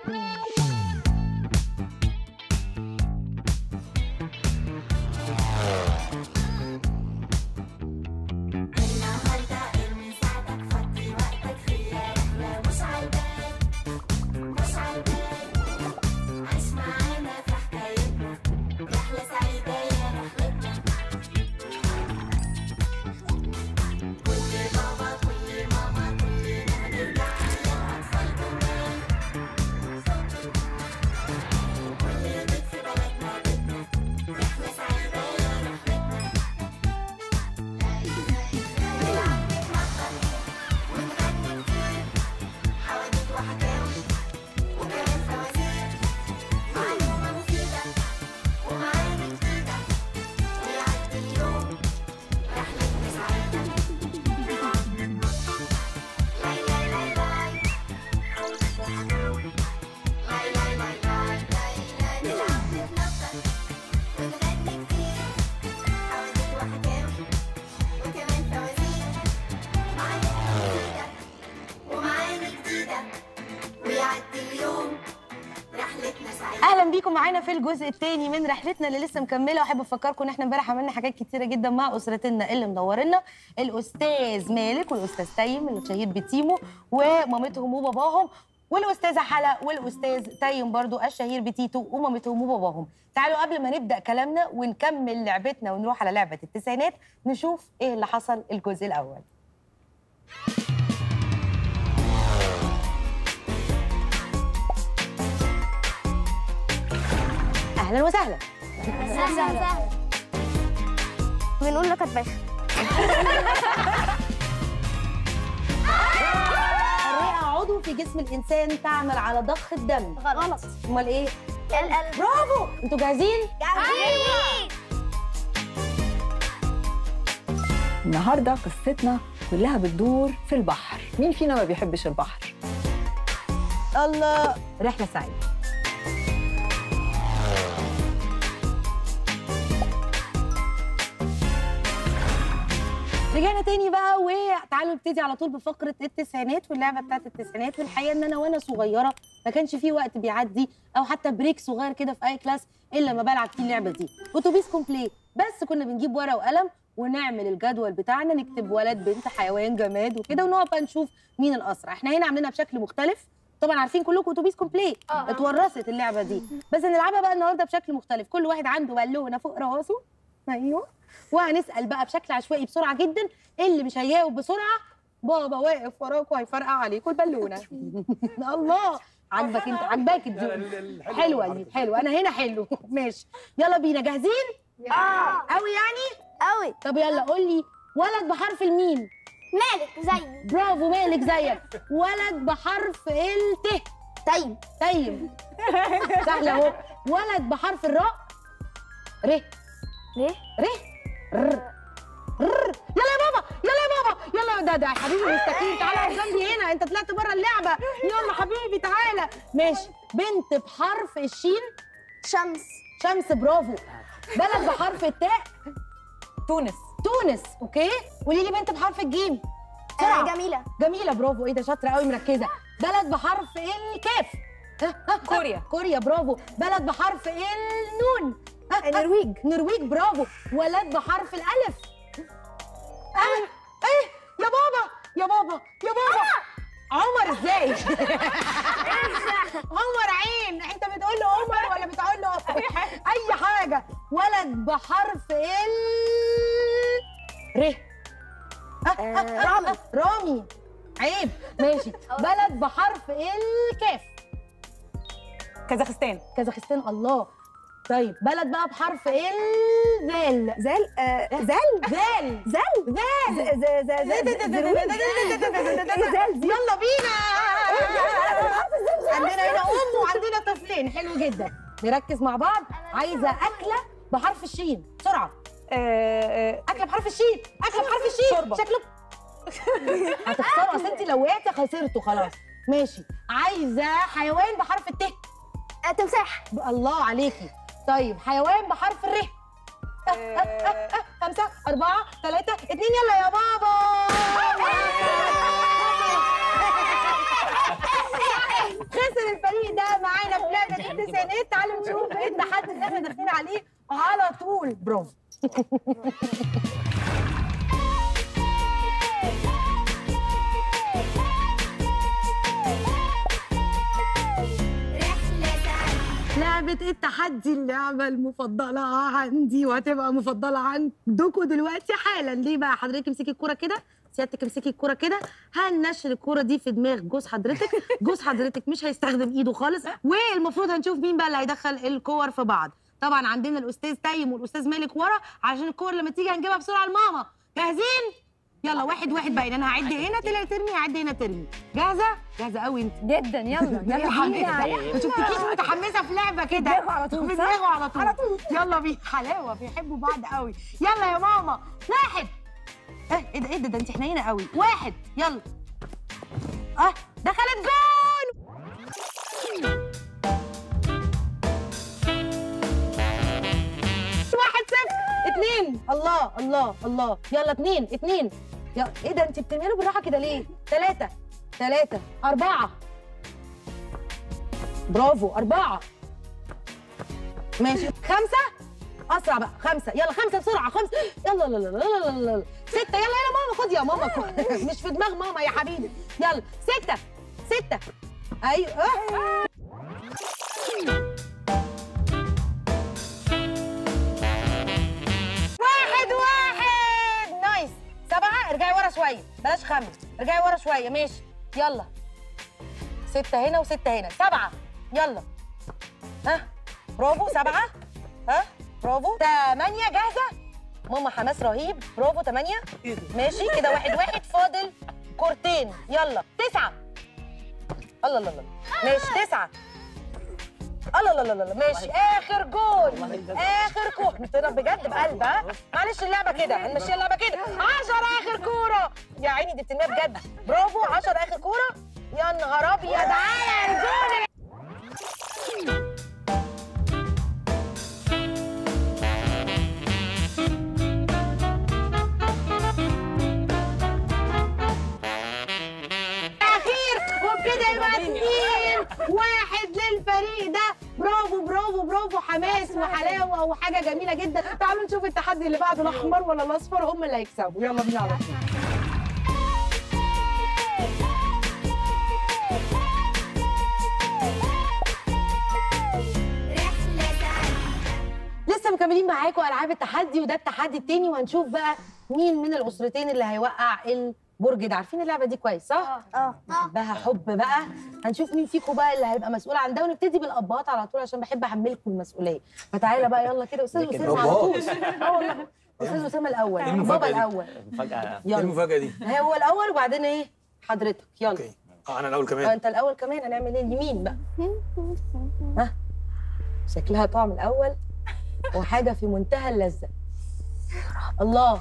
النهارده ارمي ساعتك فضي وقتك فيا رحلة مش عالبال مش عالبال عيش معانا في حكايتنا رحلة سعيدة يا رحلتنا كل بابا كل ماما كلنا هنرجع للأطفال كمان كل بيت في بلدنا بيتنا رحلة سعيدة يا رحلتنا نلعب نتنطط ونغني كتير حواديت وحكاوي وكمان فوازير معلومة مفيدة ومعاني جديدة ويعدي اليوم رحلتنا سعيدة لاي لاي لاي لاي حواديت وحكاوي لاي لاي لاي لاي لاي لاي نلعب نتنطط ونغني كتير حواديت وحكاوي وكمان فوازير معلومة مفيدة ومعاني جديدة ويعدي اليوم رحلتنا سعيدة اهلا بيكم معانا في الجزء الثاني من رحلتنا اللي لسه مكمله واحب افكركم ان احنا امبارح عملنا حاجات كتيره جدا مع اسرتنا اللي منورنا الاستاذ مالك والاستاذ تيم الشهير بتيمو ومامتهم وباباهم والاستاذه حلا والاستاذ تيم برضو الشهير بتيتو ومامتهم وباباهم تعالوا قبل ما نبدا كلامنا ونكمل لعبتنا ونروح على لعبه التسعينات نشوف ايه اللي حصل الجزء الاول اهلا وسهلا سهل سهل بنقول لك بايخ الرئه عضو في جسم الانسان تعمل على ضخ الدم غلط امال ايه القلب برافو انتوا جاهزين جاهزين النهارده قصتنا كلها بتدور في البحر مين فينا ما بيحبش البحر الله رحله سعيده رجعنا تاني بقى وتعالوا نبتدي على طول بفقره التسعينات واللعبه بتاعت التسعينات والحقيقه ان انا وانا صغيره ما كانش في وقت بيعدي او حتى بريك صغير كده في اي كلاس الا ما بلعب فيه اللعبه دي اتوبيس كومبلي بس كنا بنجيب ورقه وقلم ونعمل الجدول بتاعنا نكتب ولد بنت حيوان جماد وكده ونقعد بقى نشوف مين الاسرع احنا هنا عاملينها بشكل مختلف طبعا عارفين كلكم اتوبيس كومبلي آه. اتورثت اللعبه دي بس هنلعبها بقى النهارده بشكل مختلف كل واحد عنده بالونه فوق راسه ايوه وهنسال بقى بشكل عشوائي بسرعه جدا اللي مش هيجاوب بسرعه بابا واقف وراكوا هيفرقع عليكم البالونه الله عاجبك انت عاجباك دي حلوه دي حلوه انا هنا حلو ماشي يلا بينا جاهزين اه قوي يعني قوي طب يلا قول لي ولد بحرف الميم مالك زي برافو مالك زيك ولد بحرف الت طيب تيم سهله اهو ولد بحرف الراء ر ليه ر ر ر يلا يا بابا يلا يا بابا يلا ده ده يا حبيبي مستقيم تعالى اقف جنبي هنا انت طلعت بره اللعبه يلا حبيبي تعالى ماشي بنت بحرف الشين شمس شمس برافو بلد بحرف التاء تونس تونس اوكي قولي لي بنت بحرف الجيم آه بسرعة. جميلة جميله برافو ايه ده شاطره قوي مركزه بلد بحرف الكاف كوريا. كوريا برافو بلد بحرف النون النرويج نرويج برافو ولد بحرف الالف ايه ايه يا بابا يا بابا يا بابا عمر ازاي عمر عين انت بتقول له عمر ولا بتقول له اي حاجه ولد بحرف ال ر رامي رامي عيب ماشي بلد بحرف الكاف كازاخستان كازاخستان الله طيب بلد بقى بحرف الذال زال آه زال ذال زال ذال ز- ز- ز- زال دي يلا بينا عندنا هنا ام وعندنا طفلين حلو جدا نركز مع بعض عايزه اكله بحرف الشين بسرعه آه، آه، اكله بحرف الشين اكله بحرف الشين شوربة. شكله هتخسروا اصل انت لو وقعتي خسرتوا خلاص ماشي عايزه حيوان بحرف الت آه، تمساح الله عليكي طيب حيوان بحرف الر آه، خمسة أربعة ثلاثة اتنين يلا يا بابا خسر الفريق ده التسعينات تعالوا نشوف ايه التحدي اللي احنا داخلين عليه على طول برافو رحلة سعيدة لعبة التحدي اللعبة المفضلة عندي وهتبقى مفضلة عندكم دلوقتي حالا ليه بقى حضرتك امسكي الكورة كده سيادتك امسكي الكورة كده هننشر الكورة دي في دماغ جوز حضرتك جوز حضرتك مش هيستخدم ايده خالص والمفروض هنشوف مين بقى اللي هيدخل الكور في بعض طبعا عندنا الاستاذ تيم والاستاذ مالك ورا عشان الكور لما تيجي هنجيبها بسرعة لماما جاهزين يلا واحد واحد باين انا هعد هنا تلاقي ترمي هعد هنا ترمي جاهزة جاهزة قوي انت جدا يلا متحمسه ما شفتكيش متحمسه في لعبه كده بيدماغوا على طول، صح؟ بيدماغوا على طول على طول. يلا بينا حلاوه بيحبوا بعض قوي يلا يا ماما واحد اه ايه ده ايه ده ده انت حنينه قوي واحد يلا اه دخلت جون واحد صفر اتنين الله الله الله يلا اتنين اتنين يا ايه ده انت بتعملوا بالراحه كده ليه تلاتة تلاتة أربعة برافو أربعة ماشي خمسة أسرع بقى خمسة يلا خمسة بسرعة خمسة يلا لا لا لا لا لا لا ستة يلا يلا ماما خد يا ماما مش في دماغ ماما يا حبيبي يلا ستة ستة أيوه آه. واحد واحد نايس سبعة ارجعي ورا شوية بلاش خمس ارجعي ورا شوية ماشي يلا ستة هنا وستة هنا سبعة يلا ها برافو سبعة ها برافو تمانية جاهزة ماما حماس رهيب برافو تمانية ماشي كده واحد واحد فاضل كورتين يلا تسعة الله الله الله ماشي تسعة الله الله الله الله ماشي اخر جول اخر كوره طلع بجد بقلب ها معلش اللعبه كده هنمشي اللعبه كده 10 اخر كوره يا عيني دي بتنمية بجد برافو 10 اخر كوره يا نهار ابيض على الجول اخير وبكده يبقى اتنين واحد للفريق ده برافو برافو برافو حماس وحلاوه وحاجه جميله جدا تعالوا نشوف التحدي اللي بعده الاحمر ولا الاصفر هم اللي هيكسبوا يلا بينا على طول رحلة سعيدة لسه مكملين معاكم العاب التحدي وده التحدي التاني وهنشوف بقى مين من الاسرتين اللي هيوقع البرج ده عارفين اللعبه دي كويس صح؟ اه بحبها حب بقى هنشوف مين فيكم بقى اللي هيبقى مسؤول عن ده ونبتدي بالابهات على طول عشان بحب احملكم المسؤوليه فتعالى بقى يلا كده استاذ اسامه على طول اه والله استاذ اسامه الاول المفاجأة بابا دي؟ الاول فجأة ايه يلا المفاجأة دي؟ هو الاول وبعدين ايه حضرتك يلا اوكي اه انا الاول اه كمان انت الاول كمان هنعمل ايه اليمين بقى ها شكلها طعم الاول وحاجه في منتهى اللذه الله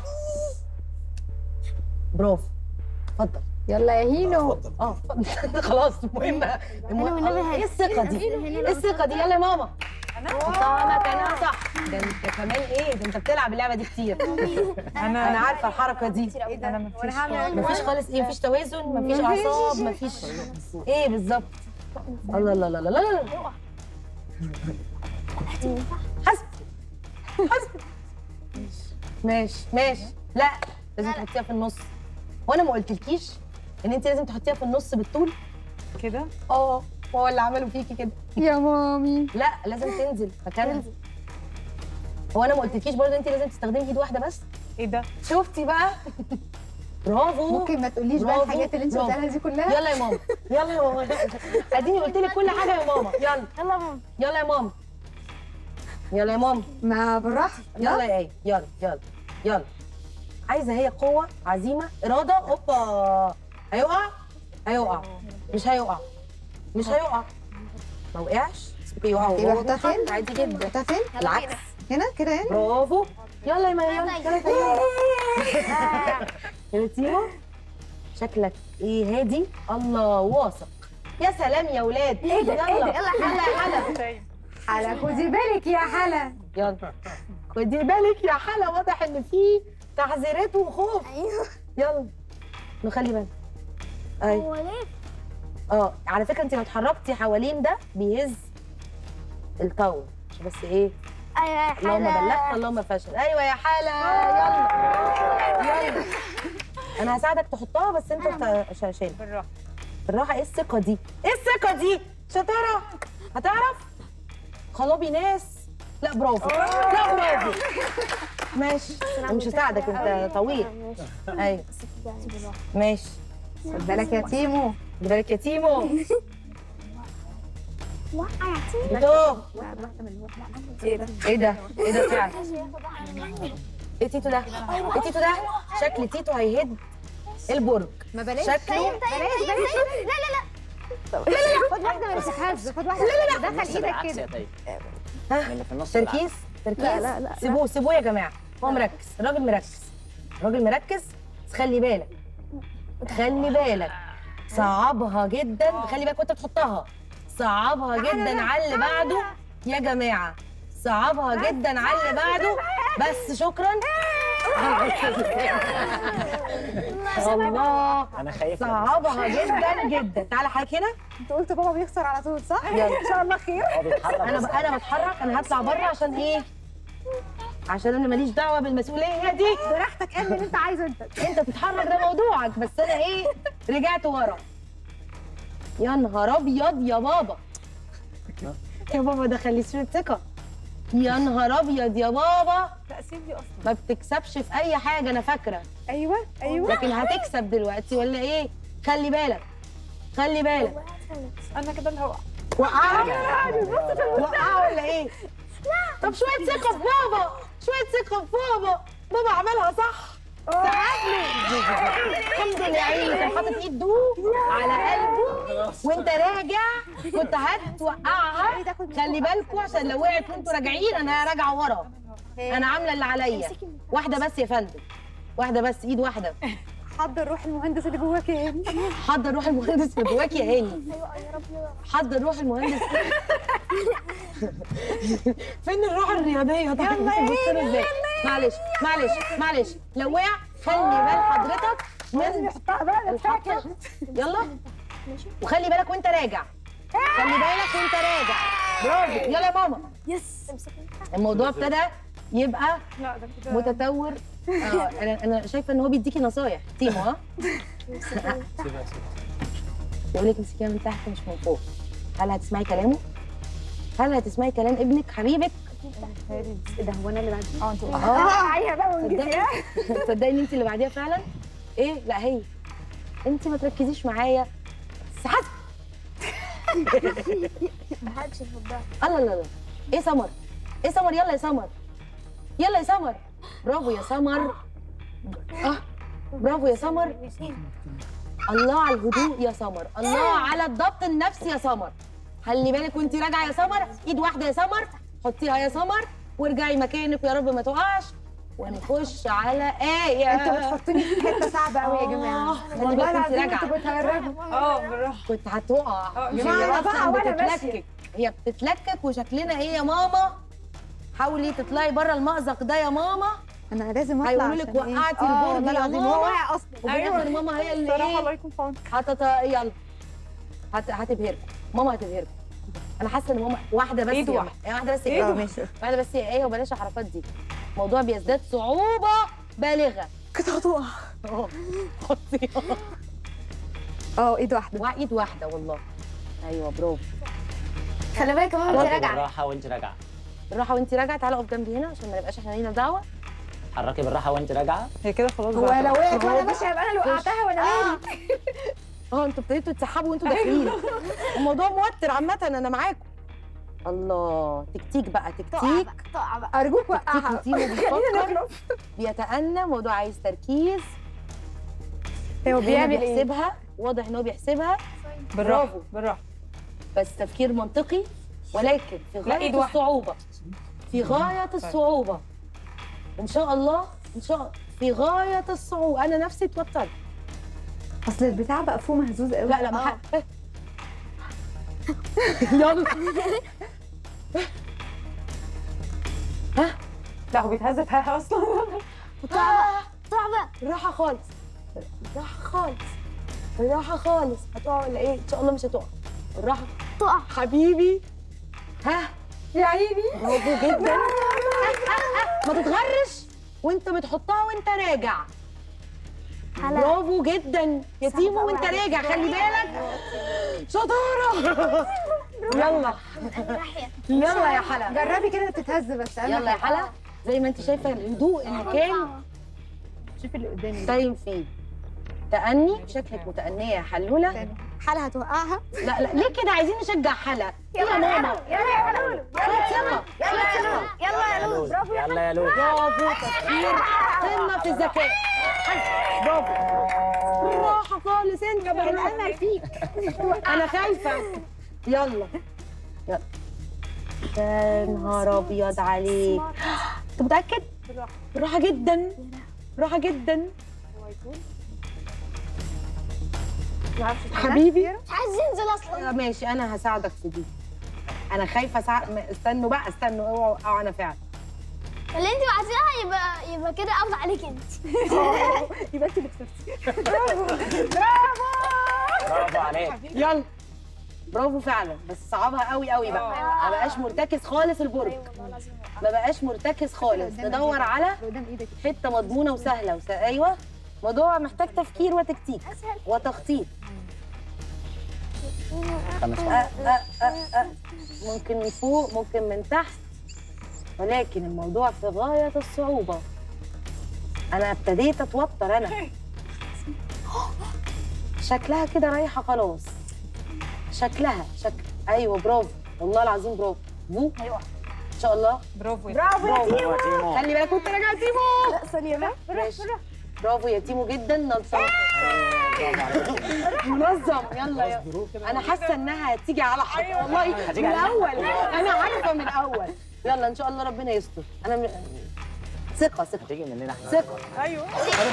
برافو اتفضل يلا يا هينو اتفضل اه اتفضل. خلاص المهم المهم ايه الثقه دي ايه الثقه دي يلا يا ماما حطها مكانها صح ده انت كمان ايه ده انت بتلعب اللعبه دي كتير انا انا عارفه الحركه دي انا مفيش مفيش خالص ايه مفيش توازن مفيش اعصاب مفيش ايه بالظبط الله الله الله الله الله الله حسب حسب ماشي ماشي لا لازم تحطيها في النص وانا ما قلتلكيش ان انت لازم تحطيها في النص بالطول كده اه هو اللي عمله فيكي كده يا مامي لا لازم تنزل مكانها هو انا ما قلتلكيش برضه انت لازم تستخدمي ايد واحده بس ايه ده شفتي بقى برافو ممكن ما تقوليش بقى برافو، الحاجات اللي انت برافو. قلتها دي كلها يلا يا ماما يلا يا ماما اديني قلت لك كل حاجه يا ماما يلا يلا ماما يلا يا ماما يلا يا ماما ما بالراحه يلا يا ايه يلا يلا يلا عايزه هي قوه عزيمه اراده اوبا هيقع هيقع مش هيقع مش هيقع ما وقعش بيقع يبقى احطها فين؟ عادي جدا احطها فين؟ العكس هنا كده يعني برافو يلا يا ماما يلا يلا يلا يا تيمو شكلك ايه هادي الله واثق يا سلام يا ولاد ايه ده يلا يلا يا حلا حلا خدي بالك يا حلا يلا خدي بالك يا حلا واضح ان في تحذيرات وخوف يلا نخلي بالك ايوه اه على فكره انت لو اتحركتي حوالين ده بيهز الطاوله عشان بس ايه ايوه يا اللهم بلغت اللهم فشل ايوه يا حلا يلا يلا انا هساعدك تحطها بس انت ت- عشان شيل بالراحه بالراحه ايه الثقه دي ايه الثقه دي شطاره هتعرف خلابي ناس لا برافو لا برافو ماشي أنا مش هساعدك انت طويل ايوه ماشي خد بالك يا تيمو خد بالك يا تيمو وقع يا تيمو تيتو ايه ده ايه ده فعلا ايه تيتو ده ايه تيتو ده شكل تيتو هيهد البرج ما بلاش شكله بلاش بلاش لا لا لا خد واحده ما تمسكهاش خد واحده لا لا دخل ايدك بالعكس يا كده طيب ها اللي في النص تركيز تركيز لا لا لا سيبوه سيبوه يا جماعه هو مركز الراجل مركز الراجل مركز بس خلي بالك خلي بالك صعبها جدا خلي بالك وانت بتحطها صعبها جدا على اللي بعده يا جماعه صعبها جدا على اللي بعده بس شكرا الله انا خايف صعبها جدا جدا تعالى حضرتك هنا انت قلت بابا بيخسر على طول صح؟ يلا. ان شاء الله خير هو بيتحرك انا بس. انا بتحرك انا هطلع بره عشان ايه عشان انا ماليش دعوه بالمسؤوليه دي براحتك اعمل اللي انت عايزه انت انت تتحرك ده موضوعك بس انا ايه رجعت ورا يا نهار ابيض يا بابا يا بابا ده خلي شويه ثقه يا نهار ابيض يا بابا لا سيب دي اصلا ما بتكسبش في اي حاجه انا فاكره ايوه ايوه لكن هتكسب دلوقتي ولا ايه خلي بالك خلي بالك انا كده اللي هوقع وقعوا وقعوا ولا ايه طب شويه ثقه في بابا شويه ثقه في بابا بابا عملها صح ساعدني الحمد لله يا عيني كان حاطط ايده على قلبه وانت راجع كنت هتوقعها خلي بالكوا عشان لو وقعت وانتوا راجعين انا راجعه ورا انا عامله اللي عليا واحده بس يا فندم واحده بس ايد واحده حضر روح المهندس اللي جواك يا هاني حضر روح المهندس في جواك يا هاني ايوه يا رب حضر روح المهندس فين الروح الرياضيه طب بص له ازاي معلش معلش معلش لو وقع خلي بال حضرتك من حطها بقى الحطه يلا وخلي بالك وانت راجع خلي بالك وانت راجع برافو يلا يا ماما يس امسكني الموضوع ابتدى يبقى لا ده كده متطور اه انا انا شايفه ان هو بيديكي نصايح تيمو ها يقول لك امسكيها من تحت مش من فوق هل هتسمعي كلامه؟ هل هتسمعي كلام ابنك حبيبك؟ ايه ده هو انا اللي بعد اه انت اه عايزه بقى ونجيب تصدقي تصدقي ان انت اللي بعديها فعلا؟ ايه؟ لا هي انت ما تركزيش معايا بس حسب محدش يفضل الله لا لا ايه سمر؟ ايه سمر يلا يا سمر يلا يا سمر برافو يا سمر اه برافو يا سمر الله على الهدوء يا سمر الله على الضبط النفسي يا سمر خلي بالك وانت راجعه يا سمر ايد واحده يا سمر حطيها يا سمر وارجعي مكانك ويا رب ما تقعش ونخش على ايه انتوا بتحطوني في حته صعبه قوي يا جماعه خلي بالك وانت راجعه انتوا بتهرجوا اه بالراحه كنت هتقع اه، هي جماعة، أنا اصلا بقع وأنا ماشية. بتتلكك هي بتتلكك وشكلنا ايه يا ماما حاولي تطلعي بره المأزق ده يا ماما انا لازم اطلع هيقولوا لك عشان إيه؟ وقعتي اه، البرج والله يا العظيم ماما. هو واقع اصلا وفي الاخر ماما هي اللي صراحه الله ايه يكون في عونك هتت يلا هت... هتبهركم ماما هتبهركم انا حاسه ان ماما واحده بس إيد يا واحدة. ماما. واحده بس إيد اه واحدة. ماشي واحده بس هي ايه وبلاش الحركات دي الموضوع بيزداد صعوبه بالغه كنت هتقع اه حطيها اه ايد واحده وا- ايد واحده والله ايوه برافو خلي بالك يا ماما انت حركي راجعه بالراحه وانت راجعه بالراحه وانت راجعه تعالى اقف جنبي هنا عشان ما نبقاش احنا لينا دعوه حركي بالراحه وانت راجعه هي كده خلاص هو بقى لو وقعت وانا ماشيه يبقى انا اللي وقعتها وانا مالي اه انتوا ابتديتوا تسحبوا وانتوا داخلين الموضوع موتر عامه انا معاكم الله تكتيك بقى تقع تكتيك بقى تقع بقى ارجوك تكتيك وقعها وتيمو بيفكر بيتأنى موضوع عايز تركيز هو هنا بيعمل ايه؟ بيحسبها واضح ان هو بيحسبها بالراحه برافو. بالراحه بس تفكير منطقي ولكن في لا، إيد غاية واحدة. الصعوبة في غاية الصعوبة إن شاء الله إن شاء الله في غاية الصعوبة أنا نفسي اتوترت اصل البتاع بقى فوق مهزوز قوي لا لا ما ح- يلا لا هو بيتهزت اصلا آه، تقع بقى بالراحة خالص بالراحة خالص بالراحة خالص هتقع ولا إيه؟ إن شاء الله مش هتقع بالراحة تقع حبيبي ها يا عيني برافو جدا ما تتغرش وانت بتحطها وانت راجع برافو جدا يا تيمو وانت راجع خلي بالك شطاره يلا يلا يا حلا جربي كده تتهز بس أهم يلا يا حاجة. حلا زي ما انت شايفه الهدوء اللي كان شوفي اللي قدامي باين فيه تأني شكلك متأنية يا حلولة حالها هتوقعها لا لا ليه كده عايزين نشجع حلا يا ماما يلا يا لولو خد ثقة يلا يا لولو يلا يا لولو برافو يلا يا لولو برافو تفكير قمة في الذكاء برافو بالراحة خالص انت الامل فيك انا خايفة يلا يلا يا نهار ابيض عليك انت متأكد؟ بالراحة جدا بالراحة جدا حبيبي مش عايز ينزل اصلا آه، ماشي انا هساعدك في دي انا خايفه سع... م- استنوا بقى استنوا اوعوا اوعوا انا فعلا اللي انت عايزاها يبقى يبقى كده قبض عليك انت يبقى انت اللي كسبتي برافو عليك يلا برافو فعلا بس صعبها قوي قوي بقى ما بقاش مرتكز خالص البرج ما بقاش مرتكز خالص ندور على قدام ايدك حته مضمونه وسهله وس... ايوه موضوع محتاج تفكير وتكتيك وتخطيط خمس أه أه أه أه. ممكن من فوق ممكن من تحت ولكن الموضوع في غاية الصعوبة أنا ابتديت أتوتر أنا شكلها كده رايحة خلاص شكلها شكل أيوه برافو والله العظيم برافو بو أيوه إن شاء الله برافو برافو يا برافو يا تيمو خلي بالك وأنت راجع يا تيمو ثانيه بقى ماشي برافو يا تيمو جدا نظم منظم يلا يا انا حاسه انها هتيجي على حق والله من هتيجي على الاول انا عارفه من الاول يلا ان شاء الله ربنا يستر انا م... ثقه ثقه هتيجي مننا احنا ثقه ايوه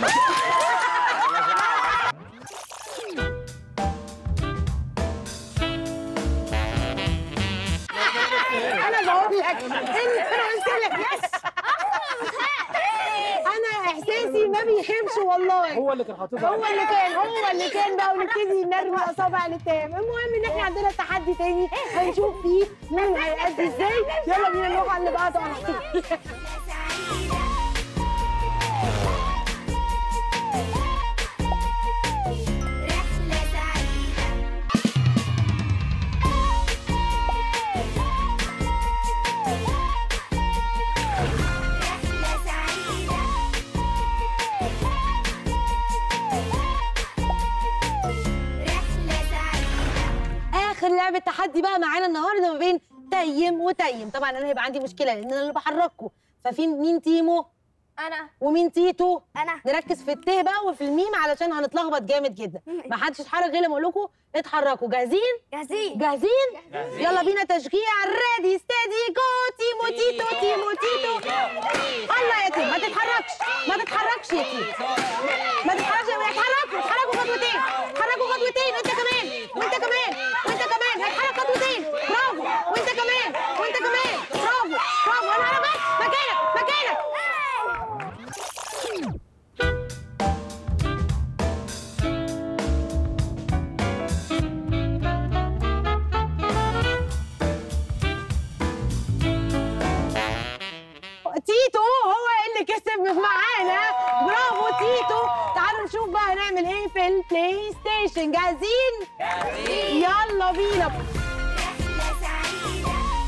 انا بقول لك انت انا قلت لك انا احساسي ما بيخيبش والله هو اللي كان حاططها هو اللي كان هو اللي كان بقى ونبتدي نرمي اصابع لتام المهم ان احنا عندنا تحدي تاني هنشوف فيه مين هيأدي ازاي يلا بينا نروح على اللي بعده على طول رحلة سعيدة رحلة سعيدة رحلة سعيدة اخر لعبه تحدي بقى معانا النهارده ما بين تيم وتيم طبعا انا هيبقى عندي مشكله لان انا اللي بحرككم ففي مين تيمو انا ومين تيتو انا نركز في الت بقى وفي الميم علشان هنتلخبط جامد جدا ما حدش يتحرك غير لما اقول لكم اتحركوا جاهزين جاهزين جاهزين يلا بينا تشجيع ريدي ستادي جو تيمو تيتو تيمو تيتو الله يا تيم ما تتحركش ما تتحركش يا تيم ما تتحركش اتحركوا اتحركوا خطوتين اتحركوا خطوتين انت كمان وانت كمان وانت كمان هتحرك خطوتين برافو وانت كمان وانت كمان برافو برافو انا على بس مكانك مكانك تيتو هو اللي كسب معانا برافو تيتو تعالوا نشوف بقى هنعمل ايه في البلاي ستيشن جاهزين يلا بينا رحلة سعيدة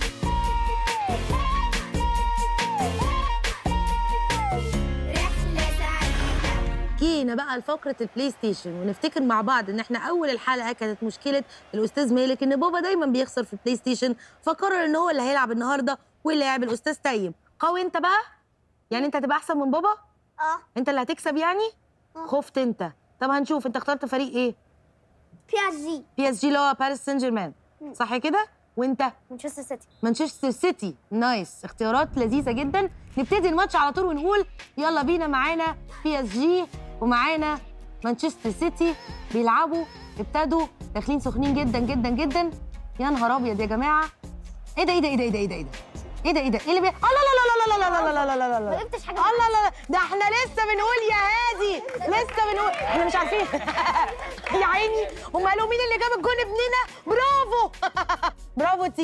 رحلة سعيدة جينا بقى لفقره البلاي ستيشن ونفتكر مع بعض ان احنا اول الحلقه كانت مشكله الاستاذ مالك ان بابا دايما بيخسر في البلاي ستيشن فقرر ان هو اللي هيلعب النهارده واللي هيلعب الاستاذ تيم قوي انت بقى يعني انت هتبقى احسن من بابا اه انت اللي هتكسب يعني آه. خفت انت طب هنشوف انت اخترت فريق ايه بي اس جي بي اس جي اللي هو باريس سان جيرمان صح كده وانت مانشستر سيتي مانشستر سيتي نايس اختيارات لذيذه جدا نبتدي الماتش على طول ونقول يلا بينا معانا بي اس جي ومعانا مانشستر سيتي بيلعبوا ابتدوا داخلين سخنين جدا جدا جدا يا نهار ابيض يا جماعه ايه ده ايه ده ايه ده ايه ده ايه ده ايه ده ايه ده ايه اللي بي... الله لا لا لا لا لا لا لا لا لا لا ما لا جبتش حاجه الله لا لا ده احنا لسه بنقول يا هادي لسه بنقول احنا مش عارفين يا عيني هم قالوا مين اللي جاب الجون ابننا برافو برافو تيمو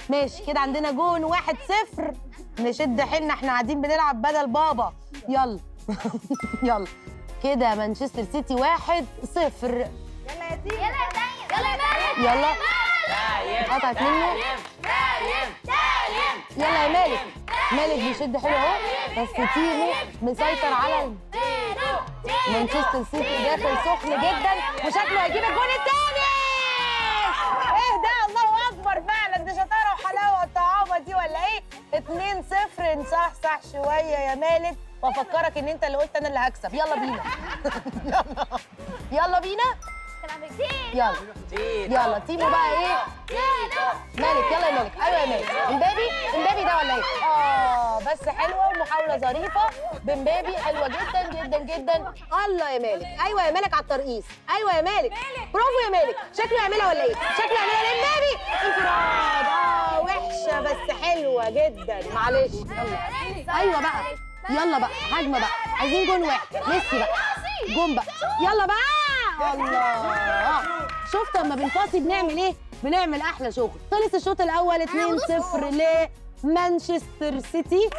ماشي كده عندنا جون واحد صفر نشد حيلنا احنا قاعدين بنلعب بدل بابا يلا يلا كده مانشستر سيتي واحد صفر يلا يا تيم يلا يا تيم يلا يا مالك يلا تايم قطعت منه تايم تايم يلا يا مالك مالك بيشد حلو اهو بس تيمو مسيطر على ال- مانشستر سيتي داخل سخن جدا وشكله هيجيب الجون الثاني ايه ده الله اكبر فعلا دي شطاره وحلاوه الطعامه دي ولا ايه 2 0 نصحصح شويه يا مالك وافكرك ان انت اللي قلت انا اللي هكسب يلا بينا يلا يلا بينا تلعب كتير يلا تيتو يلا تيمو بقى ايه مالك يلا يا مالك ايوه يا مالك امبابي امبابي ده ولا ايه اه بس حلوه ومحاوله ظريفه بامبابي حلوه جدا جدا جدا الله يا مالك ايوه يا مالك على الترقيص ايوه يا مالك برافو يا مالك شكله يعملها ولا ايه شكله يعملها لامبابي انفراد اه وحشه بس حلوه جدا معلش يلا ايوه بقى يلا بقى هجمه بقى عايزين جون واحد ميسي بقى جون بقى يلا بقى الله شفت لما بنفاصي بنعمل ايه بنعمل احلى شغل خلص الشوط الاول 2-0 لمانشستر سيتي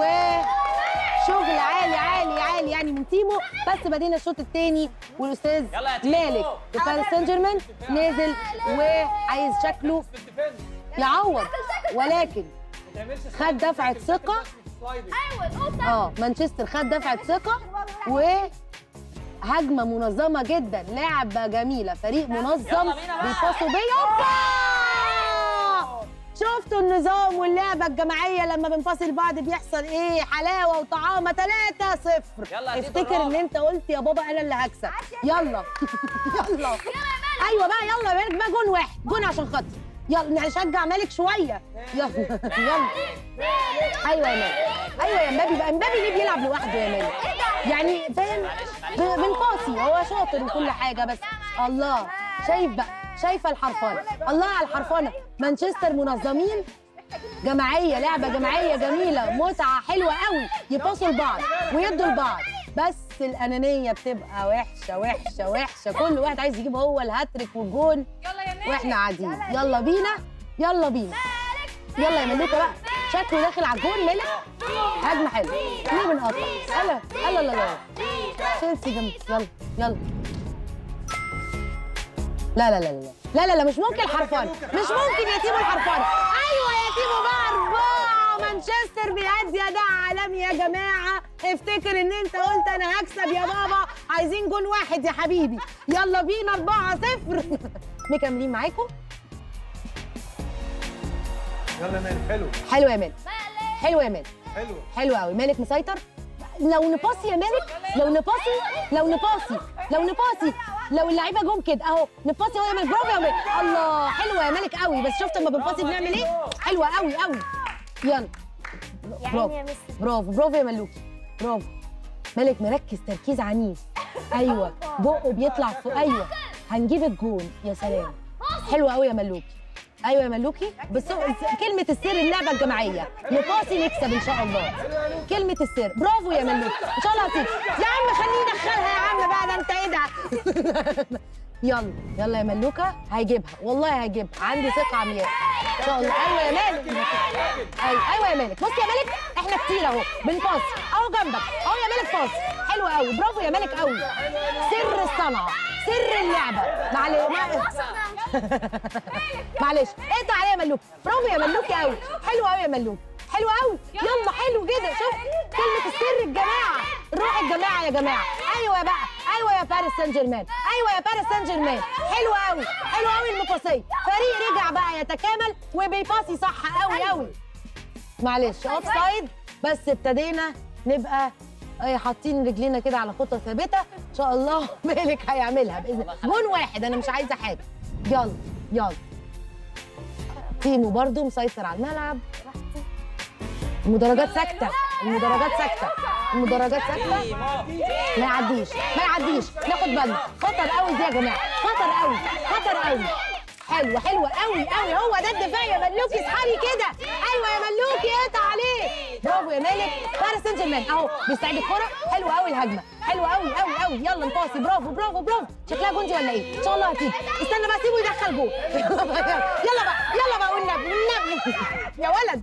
وشغل عالي عالي عالي يعني من تيمو بس بدينا الشوط الثاني والاستاذ يلا يا تيمو. مالك في باريس سان جيرمان نازل وعايز شكله يعوض ولكن خد دفعه ثقه ايوه نقطة اه مانشستر خد دفعه ثقه وهجمه منظمه جدا لعبه جميله فريق منظم يلا بينا بقى. بيباصوا بيا اوبا شفتوا النظام واللعبه الجماعيه لما بنفاصل بعض بيحصل ايه حلاوه وطعامه 3 0 يلا يا تيتو افتكر ان الرابع. انت قلت يا بابا انا اللي هكسب يلا يلا ايوه بقى يلا مالك بقى جون واحد جون عشان خاطري يلا نشجع مالك شويه يلا يلا ايوه يا مالك ايوه يا مبابي بقى مبابي ليه بيلعب لوحده يا مالك يعني فاهم ب- بنقاسي هو شاطر وكل حاجه بس الله شايف بقى شايفه الحرفنه الله على الحرفنه مانشستر منظمين جماعيه لعبه جماعيه جميله متعه حلوه قوي يباصوا لبعض ويدوا لبعض بس الانانيه بتبقى وحشه وحشه وحشه كل واحد عايز يجيب هو الهاتريك والجون واحنا قاعدين يلا بينا يلا بينا يلا يا ملوكه بقى شكله داخل على الجون ملك هجمه حلوه ليه بنقطع يلا يلا يلا يلا تشيلسي جنب يلا يلا لا لا لا لا لا لا لا مش ممكن حرفان مش ممكن يا تيمو الحرفان ايوه يا تيمو بقى اربعه مانشستر بيأدي اداء عالمي يا جماعه افتكر ان انت قلت انا هكسب يا بابا عايزين جون واحد يا حبيبي يلا بينا اربعه صفر مكملين معاكم يلا يا مالك حلو حلو يا مالك حلو يا مالك حلو حلو قوي مالك مسيطر لو نباصي يا مالك لو نباصي لو نباصي لو نباصي لو اللعيبه جم كده اهو نباصي اهو يا مالك برافو يا مالك الله حلوه يا مالك قوي بس شفت لما بنباصي بنعمل ايه حلوه قوي قوي يلا برافو يا ميسي برافو برافو يا ملوكي برافو مالك مركز تركيز عنيف ايوه بقه بيطلع فوق ايوه هنجيب الجون يا سلام حلو قوي يا ملوكي ايوه يا ملوكي بس هو- كلمه السر اللعبه الجماعيه نقاسي نكسب ان شاء الله كلمه السر برافو يا ملوكي ان شاء الله هتيجي يا عم خليه يدخلها يا عم بقى ده انت ايه ده يلا يلا يا ملوكه هيجيبها والله هيجيبها عندي ثقه عمياء ان شاء الله ايوه يا مالك ايوه ايوه يا مالك بص يا مالك احنا كتير اهو بنباص اهو جنبك اهو يا مالك باص حلو قوي برافو يا مالك قوي سر الصنعه سر اللعبه معلش معلش اقطع عليا يا ملوك برافو يا ملوكي قوي حلو قوي يا ملوك حلو قوي يلا حلو كده شوف كلمه السر الجماعه روح الجماعه يا جماعه ايوه بقى ايوه يا باريس سان جيرمان ايوه يا باريس سان جيرمان حلو قوي حلو قوي المقاصيه فريق رجع بقى يتكامل وبيباصي صح قوي قوي معلش اوف سايد بس ابتدينا نبقى ايه حاطين رجلينا كده على خطه ثابته ان شاء الله مالك هيعملها باذن الله جون واحد انا مش عايزه حاجه يلا يلا تيمو برضو مسيطر على الملعب المدرجات ساكته المدرجات ساكته المدرجات ساكته تيمو ما يعديش ما يعديش ناخد بالنا خطر قوي دي يا جماعه خطر قوي خطر قوي حلوه حلوه قوي قوي هو ده الدفاع يا ملوكي اصحابي كده ايوه يا ملوكي اقطع عليه برافو يا مالك باريس سان جيرمان اهو بيستعد الكره حلوه قوي الهجمه حلوه قوي قوي قوي يلا نباصي برافو برافو برافو شكلها جندي ولا ايه ان شاء الله هتيجي استنى بقى سيبه يدخل جول يلا بقى يلا بقى والنبي والنبي يا ولد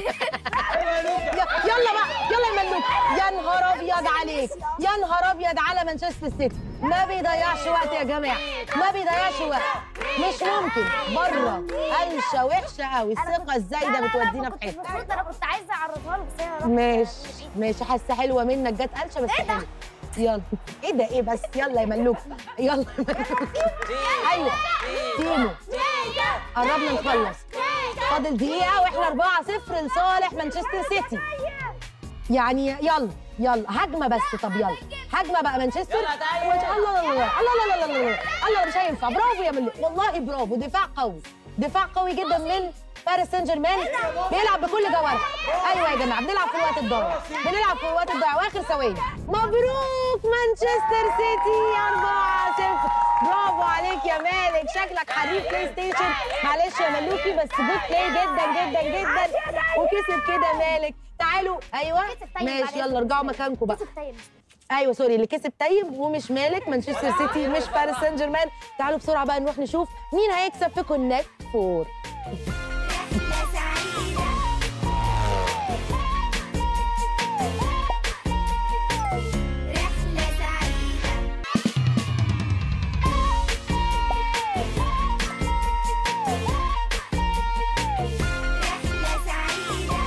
ي- يلا بقى يلا يا ملوك يا نهار ابيض عليك يا نهار ابيض على مانشستر سيتي ما بيضيعش وقت يا جماعه ما بيضيعش وقت مش ممكن بره قلشه وحشه قوي الثقه الزايده بتودينا في حته المفروض انا كنت عايزه اعرضها له بس هي راحت. ماشي ماشي حاسه حلوه منك جت قلشه بس حلوه يلا ايه ده ايه بس يلا يا ملوك يلا يا ملوك ايوه تيمو قربنا نخلص فاضل دقيقة واحنا 4 0 لصالح مانشستر سيتي يعني يلا يلا هجمة بس طب يلا هجمة بقى مانشستر يلا تعالى. وج- الله الله الله الله الله الله الله الله مش هينفع برافو يا ملوك والله برافو دفاع قوي دفاع قوي جدا من باريس سان جيرمان بيلعب بكل جوارحه ايوه يا جماعه بنلعب في الوقت الضايع بنلعب في الوقت الضايع واخر ثواني مبروك مانشستر سيتي 4 0 برافو عليك يا مالك شكلك حريف بلاي ستيشن معلش يا ملوكي بس جود بلاي جدا جدا جدا وكسب كده مالك تعالوا ايوه كسب طيب ماشي معلش. يلا ارجعوا مكانكم بقى كسب طيب ايوه سوري اللي كسب طيب ومش مالك مانشستر سيتي مش باريس سان جيرمان تعالوا بسرعه بقى نروح نشوف مين هيكسب في كونكت فور رحلة سعيدة رحلة سعيدة رحلة سعيدة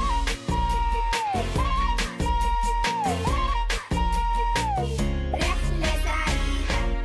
رحلة سعيدة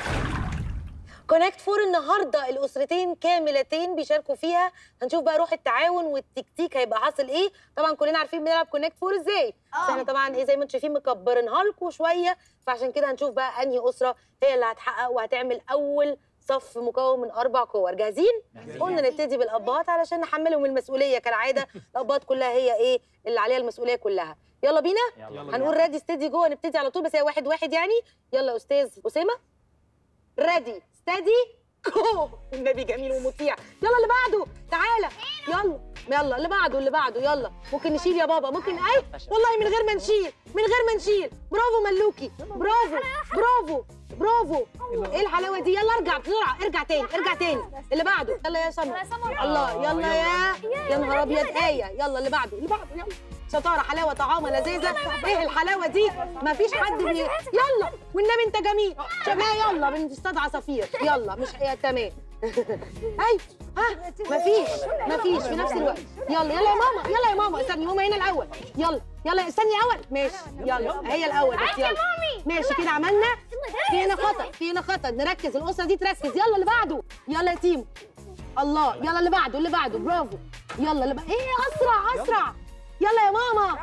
كونكت فور النهارده الاسرتين كاملتين بيشاركوا فيها هنشوف بقى روح التعاون والتكتيك هيبقى حاصل ايه طبعا كلنا عارفين بنلعب كونكت فور ازاي بس احنا طبعا ايه زي ما انتم شايفين مكبرينها لكم شويه فعشان كده هنشوف بقى انهي اسره هي اللي هتحقق وهتعمل اول صف مكون من اربع كور جاهزين قلنا نبتدي بالابات علشان نحملهم المسؤوليه كالعاده الابات كلها هي ايه اللي عليها المسؤوليه كلها يلا بينا يلا هنقول ريدي ستدي جو نبتدي على طول بس هي واحد واحد يعني يلا يا استاذ اسامه ريدي ستدي جو النبي جميل ومطيع يلا اللي بعده تعالى يلا يلا اللي بعده اللي بعده يلا ممكن نشيل يا بابا ممكن اي والله من غير ما نشيل من غير ما نشيل برافو ملوكي برافو برافو برافو ايه الحلاوه دي يلا ارجع بسرعه ارجع تاني ارجع تاني اللي بعده يلا يا سمر الله يلا يا يا نهار ابيض ايه يلا اللي بعده اللي بعده يلا شطاره حلاوه طعامه لذيذه ايه الحلاوه دي مفيش حد بي... يلا والنبي انت جميل شباب يلا بنصطاد عصافير يلا مش يا تمام ايوه ها مفيش مفيش في نفس الوقت يلا يلا يا ماما يلا يا ماما استني ماما هنا الاول يلا يلا استني الاول ماشي يلا هي الاول بس يلا ماشي كده عملنا في هنا خطا في هنا خطا نركز الاسره دي تركز يلا اللي بعده يلا يا تيمو الله يلا اللي بعده اللي بعده برافو يلا اللي بعده ايه اسرع اسرع يلا يا ماما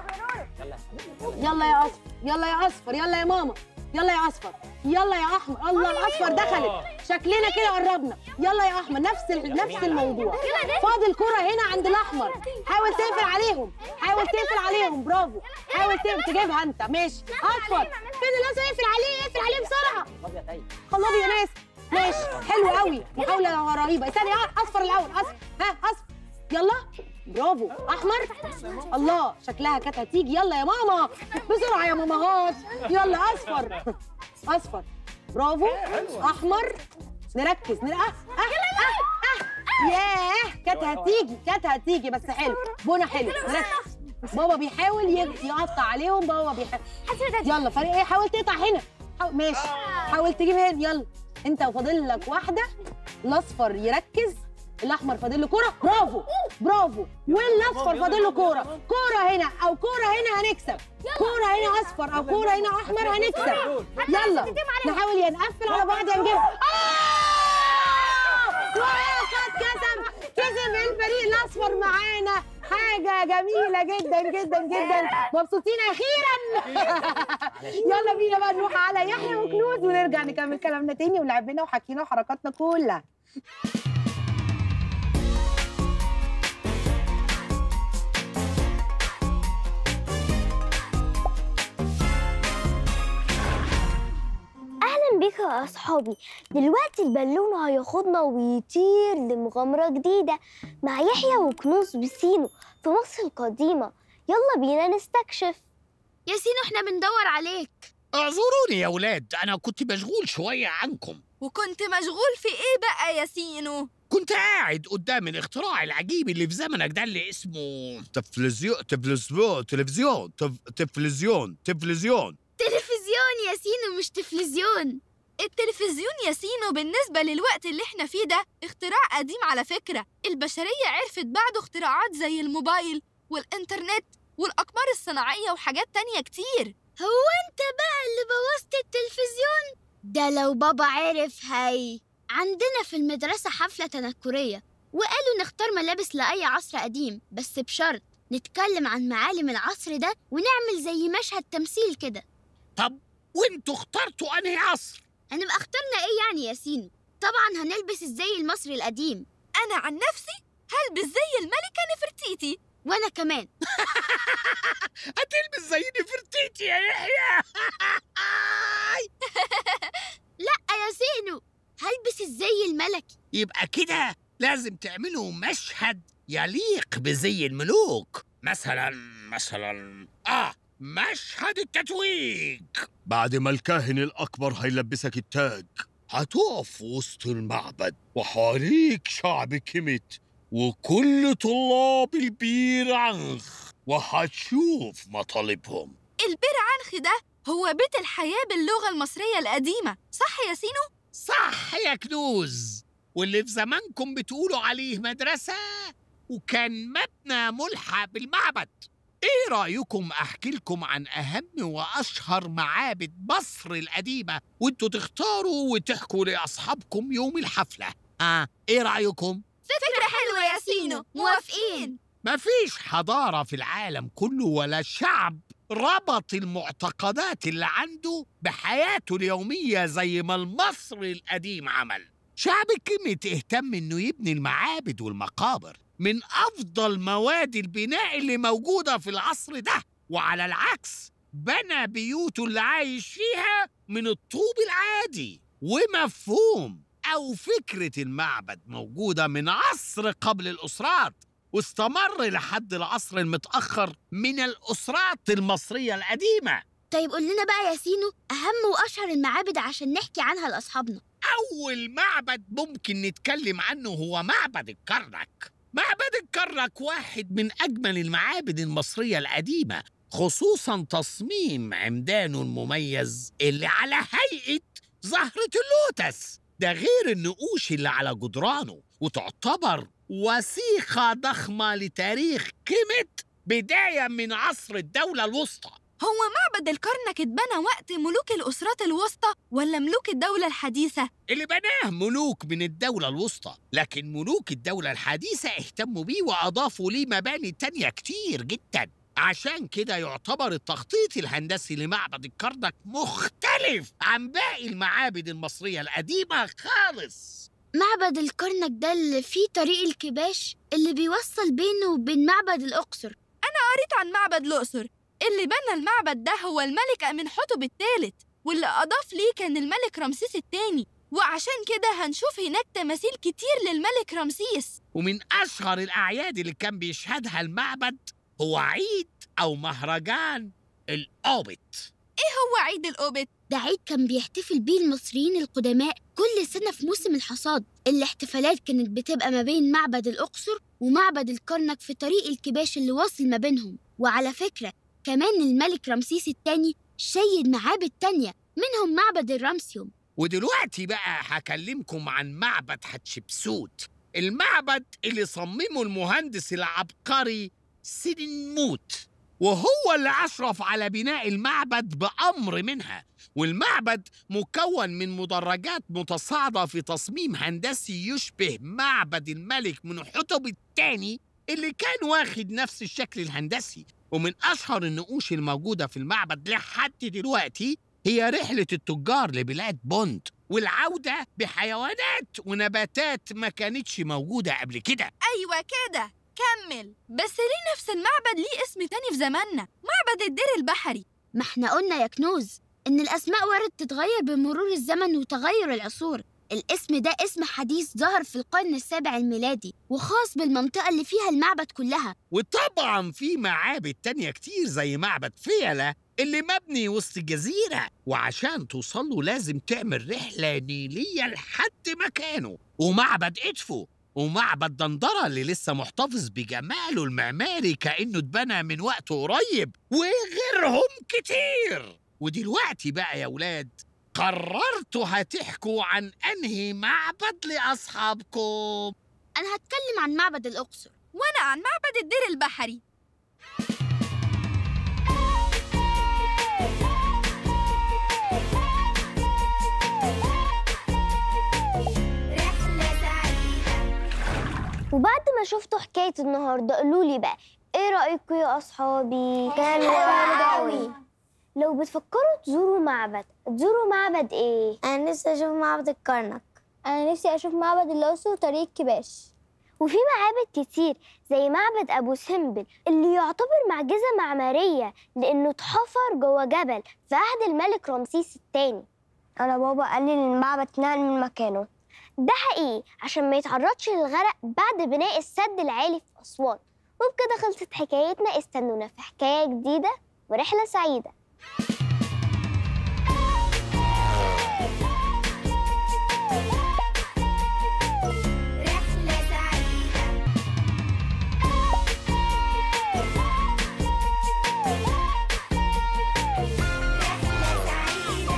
يلا يا اصفر يلا يا اصفر يلا يا ماما يلا يا اصفر يلا يا احمر الله الاصفر دخلت شكلنا كده قربنا يلا يا احمر نفس ال- نفس الموضوع فاضل كرة هنا عند الاحمر حاول تقفل عليهم حاول تقفل عليهم برافو حاول ت- تجيبها انت ماشي اصفر فين الازرق اقفل عليه اقفل عليه بسرعه ابيض ايوه خلصوا يا ناس ماشي حلو قوي محاولة رهيبة استني ها اصفر الاول اصفر ها اصفر يلا برافو احمر الله شكلها كانت هتيجي يلا يا ماما بسرعة يا ماماهات يلا اصفر اصفر برافو احمر نركز نر... آه. آه. آه. آه. ياه كانت هتيجي كانت هتيجي بس حلو بونا حلو نركز بابا بيحاول ي- يقطع عليهم بابا بيحاول يلا فريق ايه حاول تقطع هنا حاول ماشي حاول تجيب هنا يلا انت وفاضل لك واحده الاصفر يركز الاحمر فاضل له كوره برافو برافو والاصفر فاضل له كوره كوره هنا او كوره هنا هنكسب كوره هنا اصفر او كوره هنا احمر هنكسب يلا نحاول يا نقفل على بعض يا نجيب وقد كسب كسب الفريق الاصفر معانا حاجة جميلة جدا جدا جدا مبسوطين أخيرا يلا بينا بقى نروح على يحيى وكنوز ونرجع نكمل كلامنا تاني ولعبنا وحكينا وحركاتنا كلها اهلا بيكم يا اصحابي دلوقتي البالون هياخدنا ويطير لمغامره جديده مع يحيى وكنوز بسينو في مصر القديمه يلا بينا نستكشف يا سينو احنا بندور عليك اعذروني يا ولاد انا كنت مشغول شويه عنكم وكنت مشغول في ايه بقى يا سينو كنت قاعد قدام الاختراع العجيب اللي في زمنك ده اللي اسمه تلفزيون تلفزيون تلفزيون تف- تلفزيون تلفزيون تلفزيون يا سينو مش تلفزيون التلفزيون يا سينو بالنسبة للوقت اللي احنا فيه ده اختراع قديم على فكرة البشرية عرفت بعده اختراعات زي الموبايل والإنترنت والأقمار الصناعية وحاجات تانية كتير هو انت بقى اللي بوظت التلفزيون ده لو بابا عرف هي عندنا في المدرسة حفلة تنكرية وقالوا نختار ملابس لأي عصر قديم بس بشرط نتكلم عن معالم العصر ده ونعمل زي مشهد تمثيل كده طب وانتوا اخترتوا انهي عصر هنبقى اخترنا ايه يعني يا سينو طبعا هنلبس الزي المصري القديم أنا عن نفسي هلبس زي الملكة نفرتيتي وانا كمان هتلبس زي نفرتيتي يا يحيى لا يا سينو هلبس الزي الملكي يبقى كده لازم تعملوا مشهد يليق بزي الملوك مثلا مثلا اه مشهد التتويج بعد ما الكاهن الأكبر هيلبسك التاج هتقف وسط المعبد وحواليك شعب كيميت وكل طلاب البير عنخ وهتشوف مطالبهم البير عنخ ده هو بيت الحياة باللغة المصرية القديمة صح يا سينو؟ صح يا كنوز واللي في زمانكم بتقولوا عليه مدرسة وكان مبنى ملحق بالمعبد ايه رأيكم احكي لكم عن اهم واشهر معابد مصر القديمة وانتوا تختاروا وتحكوا لاصحابكم يوم الحفلة اه ايه رأيكم فكرة حلوة يا سينو موافقين مفيش حضارة في العالم كله ولا شعب ربط المعتقدات اللي عنده بحياته اليومية زي ما المصري القديم عمل شعب كيميت اهتم انه يبني المعابد والمقابر من افضل مواد البناء اللي موجودة في العصر ده وعلى العكس بنى بيوته اللي عايش فيها من الطوب العادي ومفهوم او فكرة المعبد موجودة من عصر قبل الاسرات واستمر لحد العصر المتأخر من الأسرات المصرية القديمة طيب قول لنا بقى يا سينو اهم واشهر المعابد عشان نحكي عنها لاصحابنا أول معبد ممكن نتكلم عنه هو معبد الكرنك معبد الكرنك واحد من أجمل المعابد المصرية القديمة خصوصا تصميم عمدانه المميز اللي على هيئة زهرة اللوتس ده غير النقوش اللي على جدرانه وتعتبر وثيقة ضخمة لتاريخ كيميت بداية من عصر الدولة الوسطى هو معبد الكرنك اتبنى وقت ملوك الأسرات الوسطى ولا ملوك الدولة الحديثة؟ اللي بناه ملوك من الدولة الوسطى لكن ملوك الدولة الحديثة اهتموا بيه وأضافوا ليه مباني تانية كتير جدا عشان كده يعتبر التخطيط الهندسي لمعبد الكرنك مختلف عن باقي المعابد المصرية القديمة خالص معبد الكرنك ده اللي فيه طريق الكباش اللي بيوصل بينه وبين معبد الأقصر قريت عن معبد الأقصر اللي بنى المعبد ده هو الملك أمنحتب الثالث واللي أضاف ليه كان الملك رمسيس الثاني وعشان كده هنشوف هناك تماثيل كتير للملك رمسيس ومن أشهر الأعياد اللي كان بيشهدها المعبد هو عيد أو مهرجان الأوبت هو عيد الأوبت ده عيد كان بيحتفل بيه المصريين القدماء كل سنة في موسم الحصاد الاحتفالات كانت بتبقى ما بين معبد الأقصر ومعبد الكرنك في طريق الكباش اللي واصل ما بينهم وعلى فكرة كمان الملك رمسيس الثاني شيد معابد تانية منهم معبد الرمسيوم ودلوقتي بقى هكلمكم عن معبد حتشبسوت المعبد اللي صممه المهندس العبقري سيدنموت وهو اللي أشرف على بناء المعبد بأمر منها والمعبد مكون من مدرجات متصاعدة في تصميم هندسي يشبه معبد الملك منحتب الثاني اللي كان واخد نفس الشكل الهندسي ومن أشهر النقوش الموجودة في المعبد لحد دلوقتي هي رحلة التجار لبلاد بوند والعودة بحيوانات ونباتات ما كانتش موجودة قبل كده أيوة كده كمل بس ليه نفس المعبد ليه اسم تاني في زماننا معبد الدير البحري ما احنا قلنا يا كنوز إن الأسماء وارد تتغير بمرور الزمن وتغير العصور الاسم ده اسم حديث ظهر في القرن السابع الميلادي وخاص بالمنطقة اللي فيها المعبد كلها وطبعا في معابد تانية كتير زي معبد فيلة اللي مبني وسط الجزيرة وعشان توصل له لازم تعمل رحلة نيلية لحد مكانه ومعبد إدفو ومعبد دندرة اللي لسه محتفظ بجماله المعماري كأنه اتبنى من وقت قريب وغيرهم كتير ودلوقتي بقى يا ولاد قررتوا هتحكوا عن أنهي معبد لأصحابكم أنا هتكلم عن معبد الأقصر وأنا عن معبد الدير البحري رحلة سعيدة وبعد ما شفتوا حكاية النهاردة قولولي بقى ايه رأيكم يا أصحابي؟ كان قوي. لو بتفكروا تزوروا معبد تزوروا معبد ايه؟ أنا نفسي أشوف معبد الكرنك أنا نفسي أشوف معبد الأقصر وطريق الكباش وفي معابد كتير زي معبد أبو سمبل اللي يعتبر معجزة معمارية لأنه اتحفر جوه جبل في عهد الملك رمسيس الثاني أنا بابا قال لي إن المعبد اتنقل من مكانه ده حقيقي عشان ما يتعرضش للغرق بعد بناء السد العالي في أسوان وبكده خلصت حكايتنا استنونا في حكاية جديدة ورحلة سعيدة رحلة سعيدة رحلة سعيدة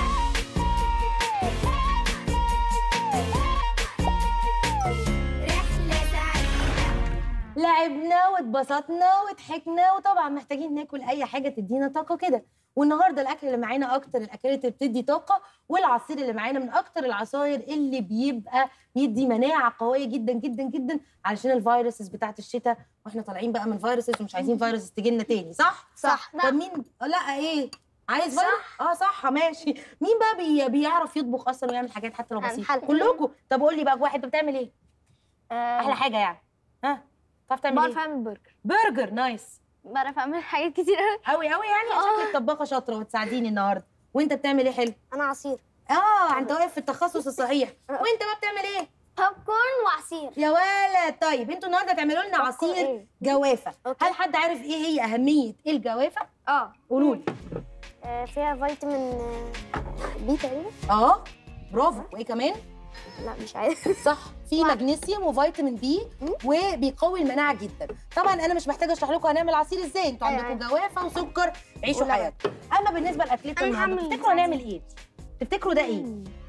رحلة سعيدة لعبنا واتبسطنا وضحكنا وطبعا محتاجين ناكل اي حاجه تدينا طاقه كده والنهارده الاكل اللي معانا اكتر الاكلات اللي بتدي طاقه والعصير اللي معانا من اكتر العصاير اللي بيبقى بيدي مناعه قويه جدا جدا جدا علشان الفيروسز بتاعت الشتاء واحنا طالعين بقى من فيروسز ومش عايزين فيروسز تجي لنا تاني صح صح طب مين لا ايه عايز فيروس اه صح ماشي مين بقى بي... بيعرف يطبخ اصلا ويعمل حاجات حتى لو أنا بسيطه حلقة. كلكم طب قول لي بقى واحد انت بتعمل ايه احلى حاجه يعني ها بتعرف تعمل بعرف ايه اعمل برجر برجر نايس بعرف اعمل حاجات كتير قوي قوي قوي يعني شكلك طباخه شاطره وتساعديني النهارده وانت بتعمل ايه حلو أنا عصير اه انت واقف في التخصص الصحيح وانت بقى بتعمل ايه بوب كورن وعصير يا ولد طيب انتوا النهارده تعملوا لنا عصير إيه؟ جوافه أوكي. هل حد عارف ايه هي اهميه الجوافه اه قولوا لي فيها فيتامين آه، بي تقريبا اه برافو وايه كمان لا مش عارف صح في مغنيسيوم وفيتامين بي وبيقوي المناعه جدا طبعا انا مش محتاجه اشرح لكم هنعمل عصير ازاي انتوا أيوة، عندكم جوافه وسكر عيشوا ولبن. حياتكم اما بالنسبه لاكلتنا أنا النهارده هعمل تفتكروا هنعمل ايه تفتكروا ده ايه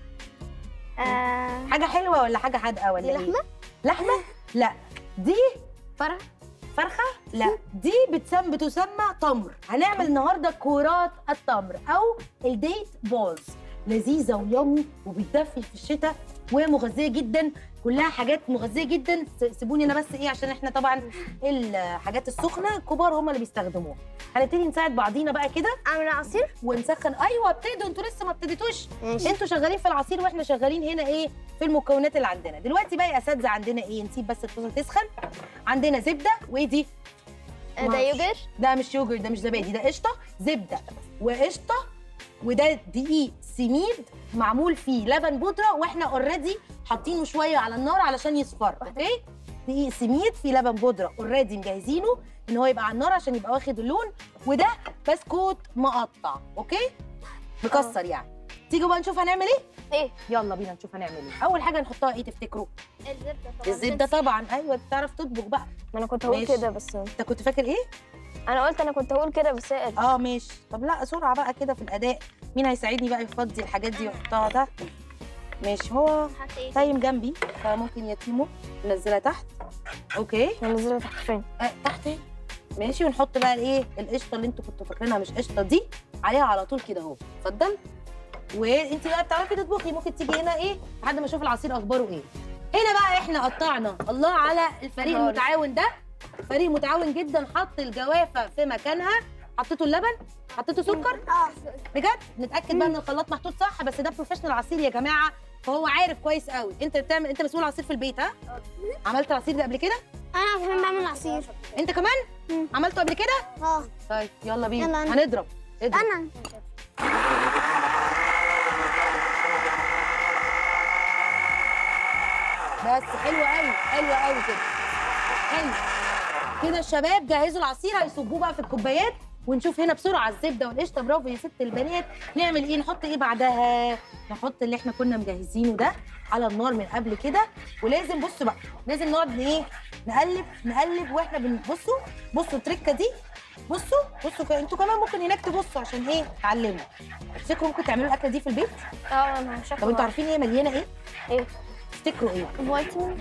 آه، حاجه حلوه ولا حاجه حادقه ولا دي ايه لحمة؟ لحمه لا دي فرح فرخه لا دي بتسمى بتسمى تمر هنعمل النهارده كرات التمر او الديت بولز لذيذه ويومي وبتدفي في الشتاء ومغذيه جدا كلها حاجات مغذيه جدا س- سيبوني انا بس ايه عشان احنا طبعا الحاجات السخنه الكبار هم اللي بيستخدموها هنبتدي نساعد بعضينا بقى كده اعمل عصير ونسخن ايوه ابتدوا انتوا لسه ما ابتديتوش ماشي انتوا شغالين في العصير واحنا شغالين هنا ايه في المكونات اللي عندنا دلوقتي بقى يا اساتذه عندنا ايه نسيب بس الطاسه تسخن عندنا زبده وايه دي آه، ده يوجر ده مش يوجر ده مش زبادي ده قشطه زبده وقشطه وده دقيق سميد معمول فيه لبن بودره واحنا اوريدي حاطينه شويه على النار علشان يصفر اوكي دقيق سميد فيه لبن بودره اوريدي مجهزينه ان هو يبقى على النار عشان يبقى واخد اللون وده بسكوت مقطع اوكي مكسر يعني تيجوا بقى نشوف هنعمل ايه ايه يلا بينا نشوف هنعمل ايه اول حاجه نحطها ايه تفتكروا الزبده طبعا الزبده طبعا ايوه بتعرف تطبخ بقى ما انا كنت هقول ماشي. كده بس انت كنت فاكر ايه انا قلت انا كنت هقول كده بس هي قلت. اه ماشي طب لا سرعه بقى كده في الاداء مين هيساعدني بقى يفضي الحاجات دي ويحطها ده ماشي هو حط ايه نايم جنبي فممكن يتيمه ننزلها تحت اوكي هنزلها تحت فين آه تحت اهي ماشي ونحط بقى الايه القشطه اللي انتوا كنتوا فاكرينها مش قشطه دي عليها على طول كده اهو اتفضل وانت بقى بتعرفي تطبخي ممكن تيجي هنا ايه لحد ما اشوف العصير اخباره ايه هنا بقى احنا قطعنا الله على الفريق خالص. المتعاون ده فريق متعاون جدا حط الجوافه في مكانها حطيتوا اللبن حطيتوا سكر اه بجد نتاكد بقى ان الخلاط محطوط صح بس ده بروفيشنال عصير يا جماعه فهو عارف كويس قوي انت بتعمل انت مسؤول عصير في البيت ها عملت العصير ده قبل كده انا كمان بعمل عصير انت كمان مم. عملته قبل كده اه طيب يلا بينا يلا. هنضرب اضرب انا بس حلو قوي حلو قوي كده حلو كده الشباب جهزوا العصير هيصبوه بقى في الكوبايات ونشوف هنا بسرعه الزبده والقشطه برافو يا ست البنات نعمل ايه نحط ايه بعدها نحط اللي احنا كنا مجهزينه ده على النار من قبل كده ولازم بصوا بقى لازم نقعد ايه نقلب نقلب واحنا بنبصوا بصوا التركه دي بصوا بصوا كده انتوا كمان ممكن هناك تبصوا عشان ايه تعلموا تفتكروا ممكن تعملوا الاكله دي في البيت اه انا شكله طب انتوا عارفين هي مليانه ايه ايه تفتكروا ايه فيتامين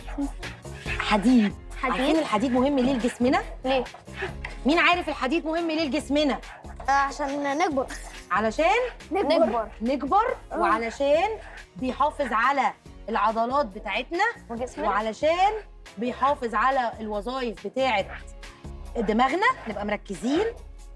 حديد حديد؟ عارفين الحديد مهم ليه لجسمنا ليه؟ مين عارف الحديد مهم ليه لجسمنا آه عشان نكبر علشان نكبر نكبر وعلشان بيحافظ على العضلات بتاعتنا وجسمنا وعلشان بيحافظ على الوظائف بتاعت دماغنا نبقى مركزين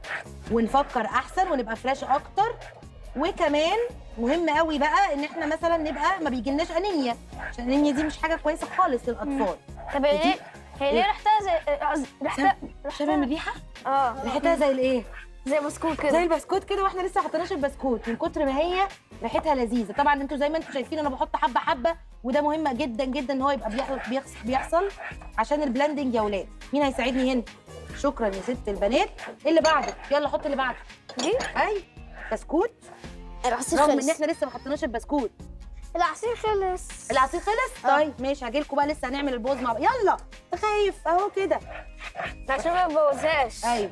ونفكر احسن ونبقى فريش اكتر وكمان مهم قوي بقى ان احنا مثلا نبقى ما بيجيلناش انيميا عشان الانيميا دي مش حاجه كويسه خالص للاطفال طب هي ليه هي ليه إيه؟ ريحتها زي قصدي ريحتها شبه من الريحه اه ريحتها زي الايه زي بسكوت زي كده البسكوت كده واحنا لسه ما حطيناش البسكوت من كتر ما هي ريحتها لذيذه طبعا انتوا زي ما انتوا شايفين انا بحط حبه حبه وده مهم جدا جدا ان هو يبقى بيحصل بيحصل, بيحصل عشان البلندنج يا ولاد مين هيساعدني هنا شكرا يا ست البنات إيه اللي بعده يلا حط اللي بعده دي اي بسكوت العصير رغم ان خلص احنا لسه ما حطيناش البسكوت العصير خلص العصير خلص طيب ماشي هاجي لكم بقى لسه هنعمل البوز مع بعض يلا خايف اهو كده عشان ما يبوظهاش ايوه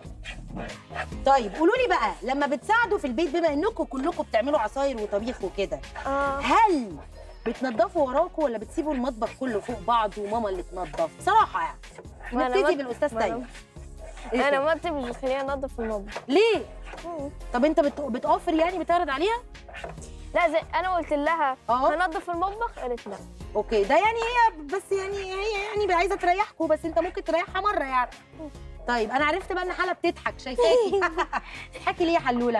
طيب قولوا لي بقى لما بتساعدوا في البيت بما انكم كلكم بتعملوا عصاير وطبيخ وكده اه هل بتنضفوا وراكم ولا بتسيبوا المطبخ كله فوق بعض وماما اللي تنظف صراحه يعني ما أنا نبتدي ما- بالاستاذ ما أنا- تايم إيه انا كده؟ مامتي مش بتخليني انضف المطبخ ليه طب انت بت... بتوفر يعني بتعرض عليها لا زي انا قلت لها اه هنضف المطبخ قالت لا اوكي ده يعني هي بس يعني هي يعني عايزه تريحكم بس انت ممكن تريحها مره يعني طيب انا عرفت بقى ان حلا بتضحك شايفاكي تضحكي ليه يا حلوله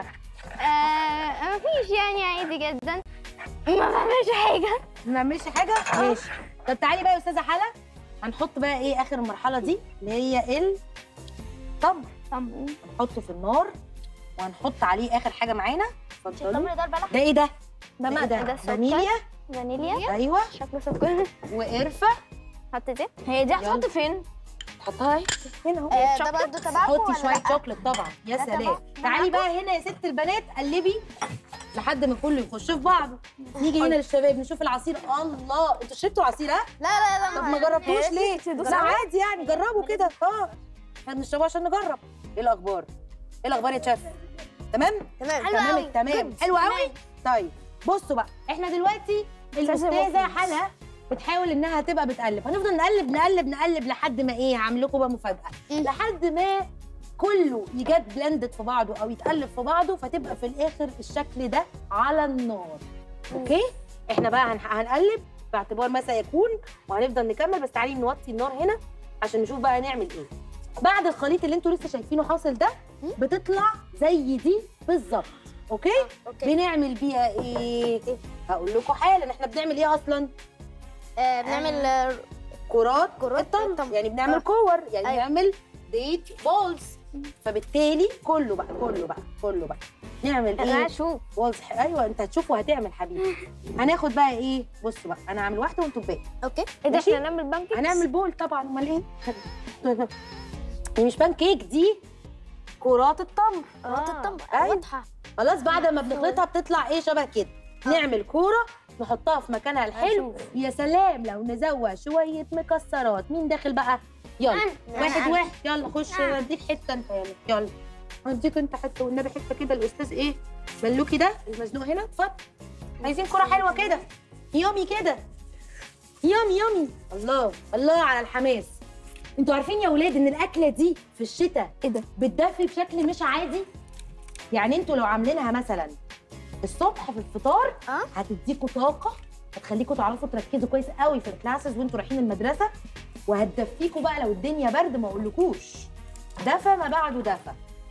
آه ما فيش يعني عادي جدا ما بعملش حاجه ما نعملش حاجه ماشي طب تعالي بقى يا استاذه حلا هنحط بقى ايه اخر المرحله دي اللي هي التمر طب نحطه في النار وهنحط عليه اخر حاجه معانا اتفضلي التمر ده البلح ده ايه ده ده ده ما ايه ده ده سكر. فانيليا فانيليا ايوه شكله سكر وقرفه حط دي هي دي يلا. هتحط فين؟ تحطها اهي هنا اهو آه، ده برضه تبعكم حطي ولا شويه لأ؟ شوكليت طبعا يا ده سلام تبع- تعالي بقى هنا يا ست البنات قلبي لحد ما كله يخش في بعضه نيجي هنا للشباب نشوف العصير الله انتوا شربتوا عصير ها لا لا لا طب ما جربتوش ليه تدوس لا عليه؟ عادي يعني جربوا كده اه احنا بنشربه عشان نجرب ايه الاخبار ايه الاخبار يا شيف تمام تمام حلو تمام قوي. التمام Good. حلو قوي طيب بصوا بقى احنا دلوقتي الاستاذه حلا بتحاول انها تبقى بتقلب هنفضل نقلب نقلب نقلب لحد ما ايه هعمل لكم بقى مفاجاه لحد ما كله يجاد بلندد في بعضه او يتقلب في بعضه فتبقى في الاخر الشكل ده على النار اوكي احنا بقى هن- هنقلب باعتبار ما سيكون وهنفضل نكمل بس تعالي نوطي النار هنا عشان نشوف بقى هنعمل ايه بعد الخليط اللي انتوا لسه شايفينه حاصل ده بتطلع زي دي بالظبط اوكي اوكي بنعمل بيها ايه هقول لكم حالا احنا بنعمل ايه اصلا آه بنعمل آه، كرات كرات التمر التمر. يعني بنعمل آه. كور يعني أيوة. بنعمل ديت بولز فبالتالي كله بقى كله بقى كله بقى نعمل انا ايه هشوف بولز ايوه انت هتشوف وهتعمل حبيبي هناخد بقى ايه بصوا بقى انا هعمل واحده وانتوا الباقي اوكي ايه ده ماشي؟ احنا هنعمل بانكيكس هنعمل بول طبعا امال ايه دي مش بان كيك دي كرات التمر كرات التمر أيوة. واضحه خلاص بعد ما بنخلطها بتطلع ايه شبه كده نعمل كوره نحطها في مكانها الحلو يا سلام لو نزوق شويه مكسرات مين داخل بقى يلا واحد واحد يلا خش اديك حته انت يلا يلا اديك انت حته والنبي حته كده الاستاذ ايه ملوكي ده المزنوق هنا اتفضل عايزين كوره حلوه كده يومي كده يومي يومي الله الله على الحماس انتوا عارفين يا ولاد ان الاكله دي في الشتاء ايه ده بتدفي بشكل مش عادي يعني انتوا لو عاملينها مثلا الصبح في الفطار اه هتديكوا طاقه هتخليكوا تعرفوا تركزوا كويس قوي في الكلاسز وانتوا رايحين المدرسه وهتدفيكوا بقى لو الدنيا برد ما اقولكوش دفى ما بعده دفى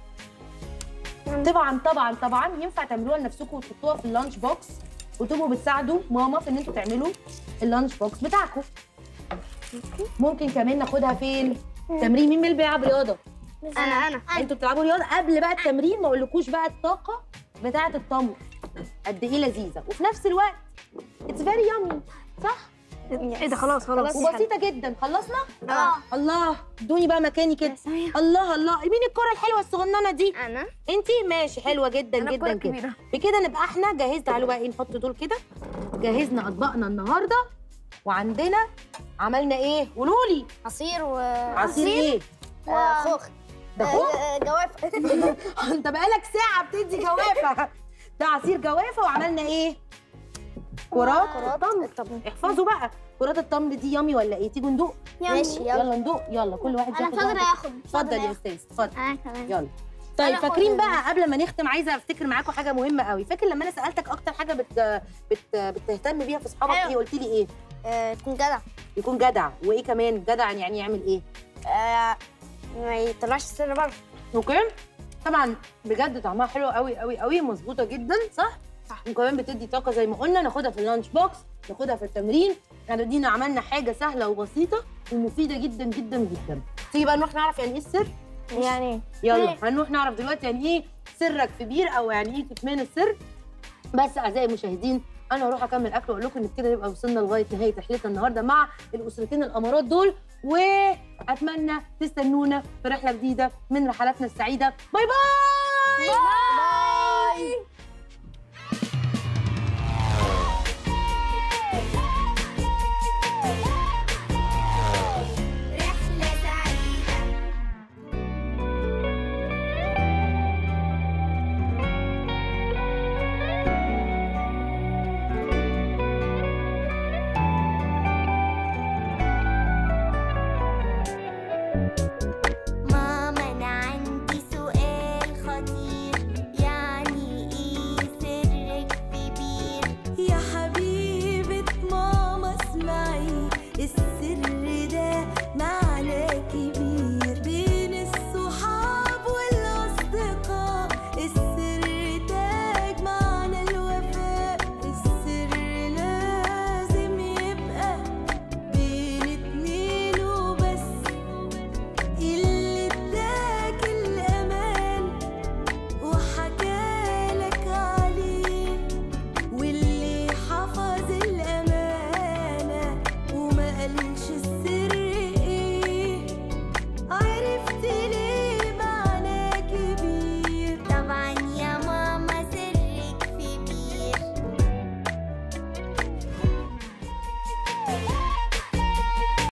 طبعا طبعا طبعا ينفع تعملوها لنفسكم وتحطوها في اللانش بوكس وتبقوا بتساعدوا ماما في ان انتوا تعملوا اللانش بوكس بتاعكم ممكن كمان ناخدها فين تمرين مين اللي بيلعب رياضه انا انا انتوا بتلعبوا رياضه قبل بقى التمرين ما اقولكوش بقى الطاقه بتاعه التمر قد ايه لذيذه وفي نفس الوقت اتس فيري يامي صح ايه ده خلاص خلاص وبسيطه جدا خلصنا اه الله ادوني بقى مكاني كده الله الله مين الكره الحلوه الصغننه دي انا انتي ماشي حلوه جدا انا جدا الكرة كده الكبيرة. بكده نبقى احنا جهزنا تعالوا بقى ايه نحط دول كده جهزنا اطباقنا النهارده وعندنا عملنا ايه قولوا لي عصير و عصير ايه آه، خوخ ده خوخ آه، جوافه انت بقالك ساعه بتدي جوافه ده عصير جوافه وعملنا ايه كرات كرات طب احفظوا بقى كرات التمر دي يامي ولا ايه تيجوا ندوق ماشي يلا يلا ندوق يلا كل واحد انا ياخد فاضل واحدة. اخد اتفضل يا استاذ اتفضل انا كمان يلا طيب أنا فاكرين فاضل. بقى قبل ما نختم عايزه افتكر معاكم حاجه مهمه قوي فاكر لما انا سالتك اكتر حاجه بت... بت... بتهتم بيها في اصحابك أيوة. ايه قلت لي ايه آه، تكون جدع يكون جدع وايه كمان جدع يعني يعمل ايه آه، ما يطلعش السر بره اوكي طبعا بجد طعمها حلو قوي قوي قوي مظبوطه جدا صح صح وكمان بتدي طاقه زي ما قلنا ناخدها في اللانش بوكس ناخدها في التمرين يعني دينا عملنا حاجه سهله وبسيطه ومفيده جدا جدا جدا تيجي بقى نروح نعرف يعني ايه السر يعني يلا هنروح نعرف دلوقتي يعني ايه سرك في بير او يعني ايه كتمان السر بس اعزائي المشاهدين انا هروح اكمل اكل واقول لكم ان كده يبقى وصلنا لغايه نهايه رحلتنا النهارده مع الاسرتين الامارات دول واتمنى تستنونا في رحله جديده من رحلاتنا السعيده باي باي, باي.